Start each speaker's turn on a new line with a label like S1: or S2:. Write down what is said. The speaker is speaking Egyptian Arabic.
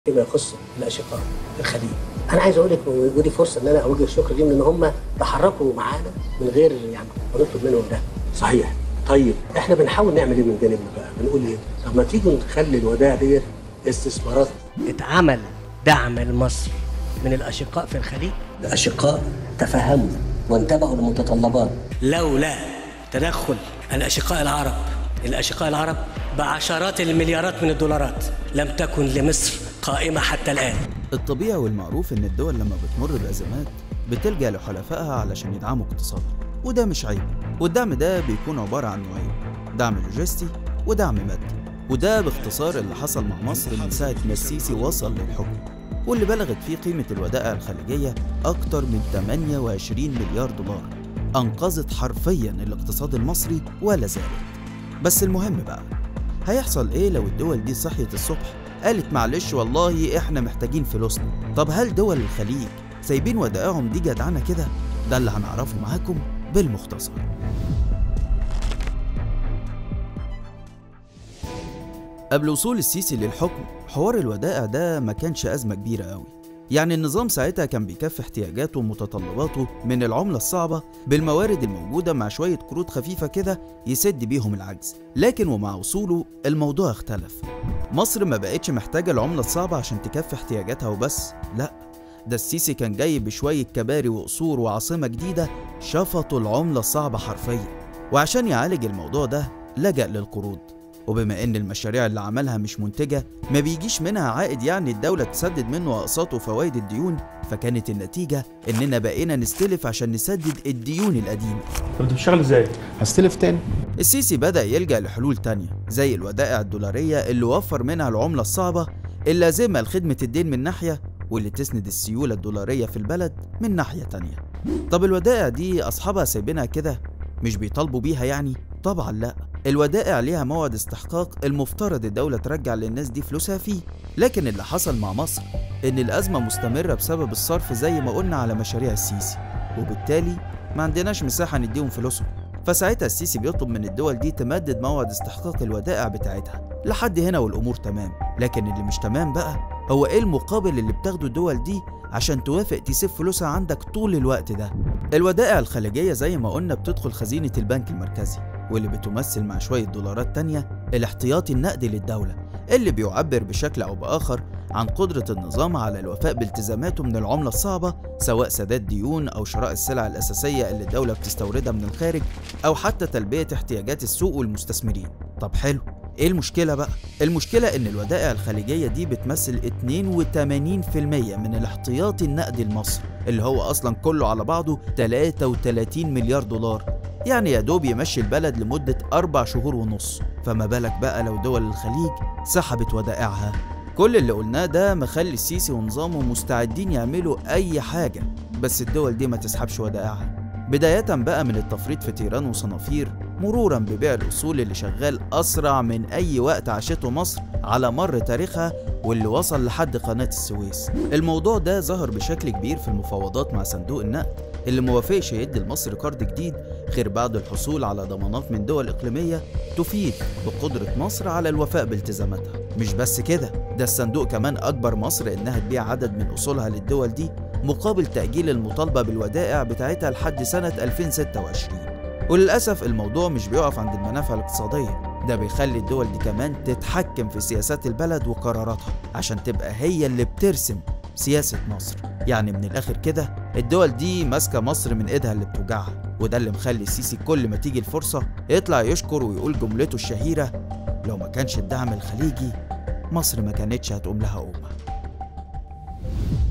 S1: فيما يخص الاشقاء في الخليج انا عايز اقول لك ودي فرصه ان انا اوجه الشكر ليهم ان هم تحركوا معانا من غير يعني ما نطلب منهم ده صحيح طيب احنا بنحاول نعمل ايه من جانبنا بقى بنقول ايه طب ما تيجي نخلي الودائع ديت استثمارات اتعمل دعم لمصر من الاشقاء في الخليج الاشقاء تفهموا وانتبهوا للمتطلبات لولا تدخل الاشقاء العرب الاشقاء العرب بعشرات المليارات من الدولارات لم تكن لمصر قائمه حتى الان
S2: الطبيعي والمعروف إن الدول لما بتمر بأزمات بتلجأ لحلفائها علشان يدعموا اقتصادها وده مش عيب والدعم ده بيكون عبارة عن نوعين دعم لوجستي ودعم مادي وده باختصار اللي حصل مع مصر من ساعة ما السيسي وصل للحكم واللي بلغت فيه قيمة الودائع الخليجية أكتر من 28 مليار دولار أنقذت حرفيا الاقتصاد المصري ولا زالت بس المهم بقى هيحصل ايه لو الدول دي صحيت الصبح قالت معلش والله احنا محتاجين فلوسنا طب هل دول الخليج سايبين ودائعهم دي جدعانه كده ده اللي هنعرفه معاكم بالمختصر قبل وصول السيسي للحكم حوار الودائع ده ما كانش أزمة كبيرة قوي يعني النظام ساعتها كان بيكفي احتياجاته ومتطلباته من العملة الصعبة بالموارد الموجودة مع شوية قروض خفيفة كده يسد بيهم العجز لكن ومع وصوله الموضوع اختلف مصر ما بقتش محتاجة العملة الصعبة عشان تكفي احتياجاتها وبس لا ده السيسي كان جاي بشوية كباري وقصور وعاصمة جديدة شفطوا العملة الصعبة حرفيا وعشان يعالج الموضوع ده لجأ للقروض وبما ان المشاريع اللي عملها مش منتجة ما بيجيش منها عائد يعني الدولة تسدد منه اقساط وفوائد الديون فكانت النتيجة اننا بقينا نستلف عشان نسدد الديون القديمة
S3: طب انت بتشتغل ازاي؟
S4: هستلف تاني
S2: السيسي بدأ يلجأ لحلول تانية زي الودائع الدولارية اللي وفر منها العملة الصعبة اللازمة لخدمة الدين من ناحية واللي تسند السيولة الدولارية في البلد من ناحية تانية طب الودائع دي أصحابها سايبينها كده مش بيطالبوا بيها يعني؟ طبعا لا الودائع ليها موعد استحقاق المفترض الدولة ترجع للناس دي فلوسها فيه لكن اللي حصل مع مصر إن الأزمة مستمرة بسبب الصرف زي ما قلنا على مشاريع السيسي وبالتالي ما عندناش مساحة نديهم فلوسهم فساعتها السيسي بيطلب من الدول دي تمدد موعد استحقاق الودائع بتاعتها لحد هنا والأمور تمام لكن اللي مش تمام بقى هو إيه المقابل اللي بتاخده الدول دي عشان توافق تسيب فلوسها عندك طول الوقت ده الودائع الخليجية زي ما قلنا بتدخل خزينة البنك المركزي واللي بتمثل مع شوية دولارات تانية الاحتياطي النقدي للدولة اللي بيعبر بشكل أو بآخر عن قدرة النظام على الوفاء بالتزاماته من العملة الصعبة سواء سداد ديون أو شراء السلع الأساسية اللي الدولة بتستوردها من الخارج أو حتى تلبية احتياجات السوق والمستثمرين طب حلو ايه المشكلة بقى؟ المشكلة ان الودائع الخليجية دي بتمثل 82% من الاحتياطي النقدي لمصر اللي هو اصلا كله على بعضه 33 مليار دولار يعني يا دوب يمشي البلد لمدة أربع شهور ونص فما بالك بقى لو دول الخليج سحبت ودائعها كل اللي قلناه ده مخلي السيسي ونظامه مستعدين يعملوا أي حاجة بس الدول دي ما تسحبش ودائعها بداية بقى من التفريط في تيران وصنافير مرورا ببيع الأصول اللي شغال أسرع من أي وقت عاشته مصر على مر تاريخها واللي وصل لحد قناة السويس الموضوع ده ظهر بشكل كبير في المفاوضات مع صندوق النقد اللي موافقش يدي لمصر قرض جديد غير بعد الحصول على ضمانات من دول إقليمية تفيد بقدرة مصر على الوفاء بالتزاماتها مش بس كده ده الصندوق كمان أجبر مصر إنها تبيع عدد من أصولها للدول دي مقابل تأجيل المطالبة بالودائع بتاعتها لحد سنة 2026 وللأسف الموضوع مش بيقف عند المنافع الاقتصادية ده بيخلي الدول دي كمان تتحكم في سياسات البلد وقراراتها عشان تبقى هي اللي بترسم سياسة مصر يعني من الآخر كده الدول دي ماسكة مصر من إيدها اللي بتوجعها وده اللي مخلي السيسي كل ما تيجي الفرصة يطلع يشكر ويقول جملته الشهيرة لو ما كانش الدعم الخليجي مصر ما كانتش هتقوم لها قومة